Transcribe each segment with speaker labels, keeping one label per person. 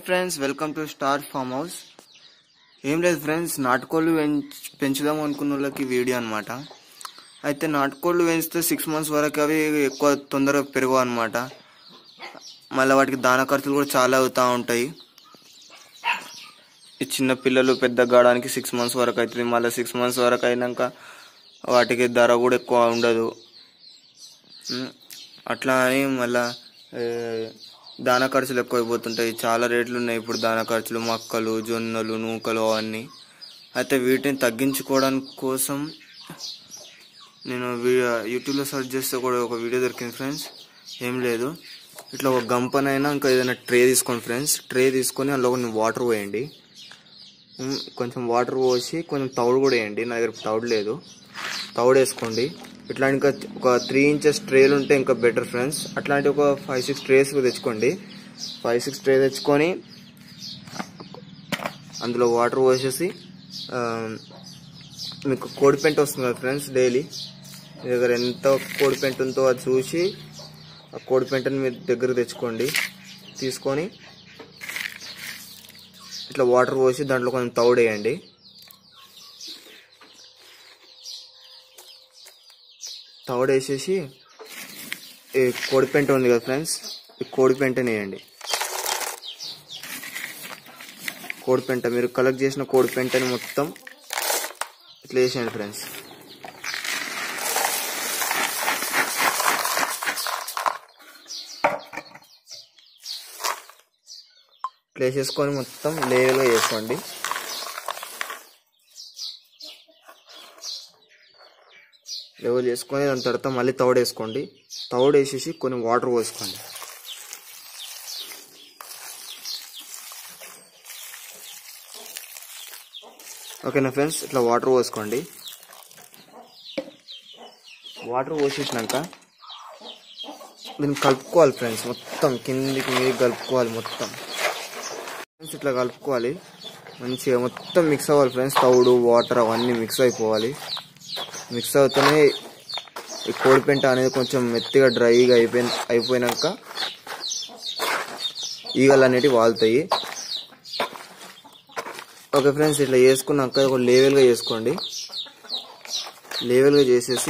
Speaker 1: friends welcome to star farm house ఏం లేదు friends నాటుకోళ్ళు పెంచ్ పెంచుదాం అనుకున్న వాళ్ళకి వీడియో అనమాట అయితే నాటుకోళ్ళు పెంచితే సిక్స్ మంత్స్ వరకు అవి ఎక్కువ తొందరగా పెరగవు అనమాట మళ్ళీ వాటికి దాన ఖర్చులు కూడా చాలా అవుతూ ఉంటాయి ఈ చిన్న పిల్లలు పెద్ద కావడానికి సిక్స్ మంత్స్ వరకు అవుతుంది మళ్ళీ సిక్స్ మంత్స్ వరకు అయినాక వాటికి ధర కూడా ఎక్కువ ఉండదు ఉమ్, అట్లా అని మళ్ళా ఏ, దాన ఖర్చులు ఎక్కువ అయిపోతుంటాయి చాలా రేట్లు ఉన్నాయి ఇప్పుడు దాన ఖర్చులు మొక్కలు జొన్నలు నూకలు అవన్నీ అయితే వీటిని తగ్గించుకోవడానికి కోసం నేను వీ- యూట్యూబ్లో సెర్చ్ చేస్తే కూడా ఒక వీడియో దొరికింది ఫ్రెండ్స్ ఏం లేదు ఇట్లా ఒక గంపనైనా ఇంకా ఏదైనా ట్రే తీసుకోండి ఫ్రెండ్స్ ట్రే తీసుకొని అందులో కొన్ని వాటర్ పోయండి ఉమ్, కొంచెం వాటర్ పోసి కొంచెం తౌడు కూడా వేయండి నా దగ్గర తౌడు లేదు తౌడు వేసుకోండి ఇట్లా ఇంకా ఒక త్రీ ఇంచెస్ ట్రేలు ఉంటే ఇంకా బెటర్ ఫ్రెండ్స్ అట్లాంటి ఒక ఫైవ్ సిక్స్ ట్రేస్ తెచ్చుకోండి ఫైవ్ సిక్స్ ట్రే తెచ్చుకొని అందులో వాటర్ పోసేసి ఆ, మీకు కోడి పెంట వస్తుంది కదా ఫ్రెండ్స్ డైలీ మీ దగ్గర ఎంత కోడి పెంట ఉందో అది చూసి ఆ కోడి పెంటని మీ దగ్గర తెచ్చుకోండి తీసుకొని ఇట్లా వాటర్ పోసి దాంట్లో కొంచెం తౌడు వేయండి తౌడు వేసేసి ఈ కోడి పెంట ఉంది కదా ఫ్రెండ్స్ ఈ కోడి పెంటని వేయండి కోడి పెంట మీరు కలెక్ట్ చేసిన కోడి పెంటని మొత్తం ఇట్లా వేసేయండి ఫ్రెండ్స్ ఇట్లా వేసేసుకొని మొత్తం లేయర్గా వేసుకోండి లెవెల్ చేసుకొని దాని తర్వాత మళ్ళీ తౌడు వేసుకోండి తౌడు వేసేసి కొన్ని వాటర్ పోసుకోండి ఓకేనా ఫ్రెండ్స్ ఇట్లా వాటర్ పోసుకోండి వాటర్ పోసేసినాక దీన్ని కలుపుకోవాలి ఫ్రెండ్స్ మొత్తం కిందికి మీద కలుపుకోవాలి మొత్తం ఫ్రెండ్స్ ఇట్లా కలుపుకోవాలి మంచిగా మొత్తం మిక్స్ అవ్వాలి ఫ్రెండ్స్ తౌడు వాటర్ అవన్నీ మిక్స్ అయిపోవాలి మిక్స్ అవుతూనే ఈ కోడి పెంట అనేది కొంచెం మెత్తగా డ్రైగా అయిపోయిన అయిపోయినాక ఈగలు అనేటివి వాళ్తాయి ఓకే ఫ్రెండ్స్ ఇట్లా చేసుకున్నాక ఒక లేవెల్గా చేసుకోండి లేవెల్గా చేసేసి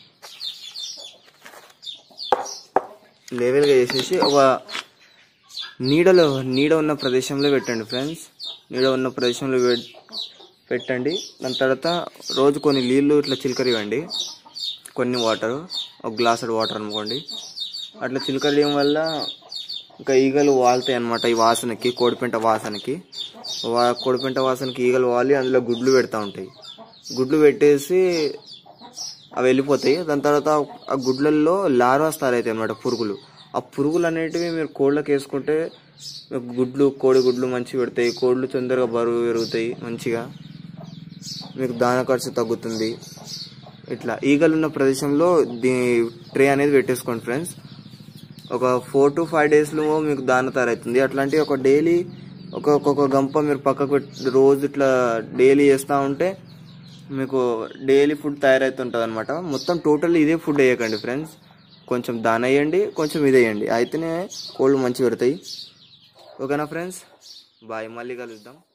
Speaker 1: లేవెల్గా చేసేసి ఒక నీడలో నీడ ఉన్న ప్రదేశంలో పెట్టండి ఫ్రెండ్స్ నీడ ఉన్న ప్రదేశంలో పెట్- పెట్టండి దాని తర్వాత రోజు కొన్ని నీళ్ళు ఇట్లా చిలకరివ్వండి కొన్ని వాటర్ ఒక గ్లాస్ వాటర్ అనుకోండి అట్లా చిలకరియడం వల్ల ఇంకా ఈగలు వాళ్తాయి అనమాట ఈ వాసనకి కోడిపెంట వాసనకి వా కోడిపెంట వాసనకి ఈగలు వాలి అందులో గుడ్లు పెడతా ఉంటాయి గుడ్లు పెట్టేసి అవి వెళ్ళిపోతాయి దాని తర్వాత ఆ గుడ్లల్లో లార్వా స్టార్ అవుతాయి అనమాట పురుగులు ఆ పురుగులు అనేటివి మీరు కోళ్ళకి వేసుకుంటే మీకు గుడ్లు కోడి గుడ్లు మంచిగా పెడతాయి కోళ్ళు తొందరగా బరువు పెరుగుతాయి మంచిగా మీకు దాన ఖర్చు తగ్గుతుంది ఇట్లా ఈగలు ఉన్న ప్రదేశంలో దీ ట్రే అనేది పెట్టేసుకోండి ఫ్రెండ్స్ ఒక ఫోర్ టు ఫైవ్ డేస్లో మీకు దాన తయారవుతుంది అట్లాంటి ఒక డైలీ ఒక ఒక్కొక్క గంప మీరు పక్కకు పెట్టి రోజు ఇట్లా డైలీ చేస్తూ ఉంటే మీకు డైలీ ఫుడ్ తయారవుతుంటుంది అనమాట మొత్తం టోటల్ ఇదే ఫుడ్ వేయకండి ఫ్రెండ్స్ కొంచెం దాన వేయండి కొంచెం ఇది వేయండి అయితేనే కోళ్ళు మంచిగా పెడతాయి ఓకేనా ఫ్రెండ్స్ బాయ్ మళ్ళీ కలుద్దాం